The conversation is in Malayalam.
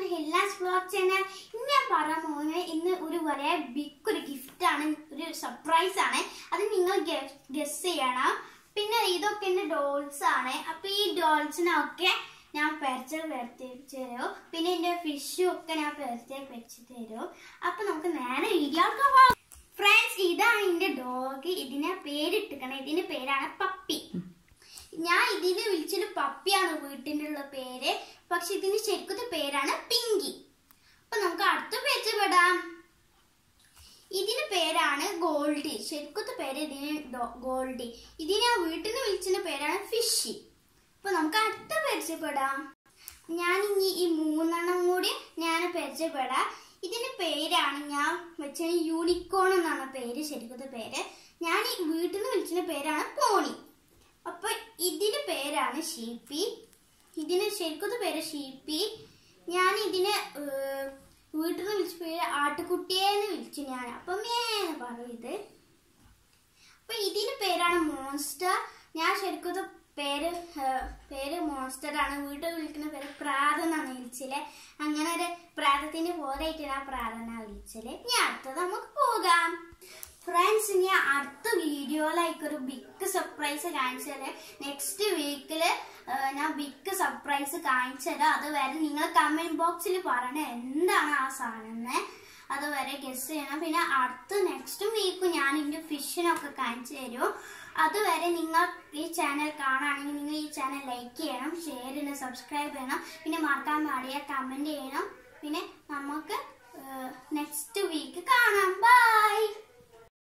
ഹില്ലാസ് ബ്ലോഗ് ചാനൽ ഇന്ന് ഞാൻ പറയാൻ പോകുന്നത് ഇന്ന് ഒരു വളരെ ബിഗ് ഒരു ഗിഫ്റ്റ് ആണ് ഒരു സർപ്രൈസ് ആണ് അത് നിങ്ങൾ ഗസ് ചെയ്യണം പിന്നെ ഇതൊക്കെ എന്റെ ഡോൾസ് ആണ് അപ്പൊ ഈ ഡോൾസിനൊക്കെ ഞാൻ പെരച്ചൽ വരുത്തി തരും പിന്നെ എന്റെ ഫിഷും ഒക്കെ ഞാൻ പെരച്ചൽ വെച്ച് തരും അപ്പൊ നമുക്ക് നേരെ വീഡിയോ ഫ്രണ്ട്സ് ഇതാണ് എന്റെ ഡോഗ് ഇതിനെ പേരിട്ടിക്കണം ഇതിന്റെ പേരാണ് പപ്പി ഞാൻ ഇതിന് വിളിച്ചൊരു പപ്പിയാണ് വീട്ടിൻ്റെ ഉള്ള പേര് പക്ഷെ ഇതിന് ശരിക്കത്തെ പേരാണ് പിങ്കി അപ്പൊ നമുക്ക് അടുത്ത പരിചയപ്പെടാം ഇതിന് പേരാണ് ഗോൾഡി ശരിക്കത്തെ പേര് ഇതിന് ഡോ- ഗോൾഡി ഇതിന് ഞാൻ വീട്ടിൽ നിന്ന് വിളിച്ചിന്റെ പേരാണ് ഫിഷി അപ്പൊ നമുക്ക് അടുത്ത പരിചയപ്പെടാം ഞാൻ ഇനി ഈ മൂന്നെണ്ണം കൂടി ഞാൻ പരിചയപ്പെടാം ഇതിന്റെ പേരാണ് ഞാൻ വെച്ച യൂണിക്കോൺ എന്നാണ് പേര് ശരിക്കത്തെ പേര് ഞാൻ ഈ വീട്ടിൽ നിന്ന് വിളിച്ചിന്റെ പേരാണ് പോണി അപ്പൊ ഇതിന്റെ പേരാണ് ഷീപ്പി ഇതിന് ശരിക്കത്തെ പേര് ഷീപ്പി ഞാൻ ഇതിനെ ഏഹ്, വീട്ടിൽ നിന്ന് വിളിച്ച പേര് ആട്ടുകുട്ടിയെന്ന് വിളിച്ചു ഞാൻ അപ്പൊ മേന്ന് പറയും ഇത് അപ്പൊ ഇതിന്റെ പേരാണ് മോൺസ്റ്റർ ഞാൻ ശരിക്കും പേര് ഏഹ്, പേര് മോൺസ്റ്റർ ആണ് വീട്ടിൽ വിളിക്കുന്ന പേര് പ്രാത എന്നാണ് വിളിച്ചത് അങ്ങനെ ഒരു പ്രാതത്തിന്റെ പോരായിട്ട് ഞാൻ പ്രാർത്ഥന വിളിച്ചത് ഇനി അടുത്തത് നമുക്ക് പോകാം ഫ്രണ്ട്സ് ഇനി അടുത്ത വീഡിയോയിലേക്ക് ഒരു ബിഗ് സർപ്രൈസ് കാണിച്ചു തരാം നെക്സ്റ്റ് വീക്കില് ഞാൻ ബിഗ് സർപ്രൈസ് കാണിച്ചു തരാം അതുവരെ നിങ്ങൾ കമന്റ് ബോക്സിൽ പറയണേ എന്താണ് ആ സാധനം എന്ന് അതുവരെ ഗസ് ചെയ്യണം പിന്നെ അടുത്ത നെക്സ്റ്റ് വീക്ക് ഞാൻ ഇതിന്റെ ഫിഷിനൊക്കെ കാണിച്ചു തരും അതുവരെ നിങ്ങൾ ഈ ചാനൽ കാണുകയാണെങ്കിൽ നിങ്ങൾ ഈ ചാനൽ ലൈക്ക് ചെയ്യണം ഷെയർ ചെയ്യണം സബ്സ്ക്രൈബ് ചെയ്യണം പിന്നെ മറക്കാൻ പാടിയ കമന്റ് ചെയ്യണം പിന്നെ നമുക്ക് നെക്സ്റ്റ് വീക്ക് കാണാം ബൈ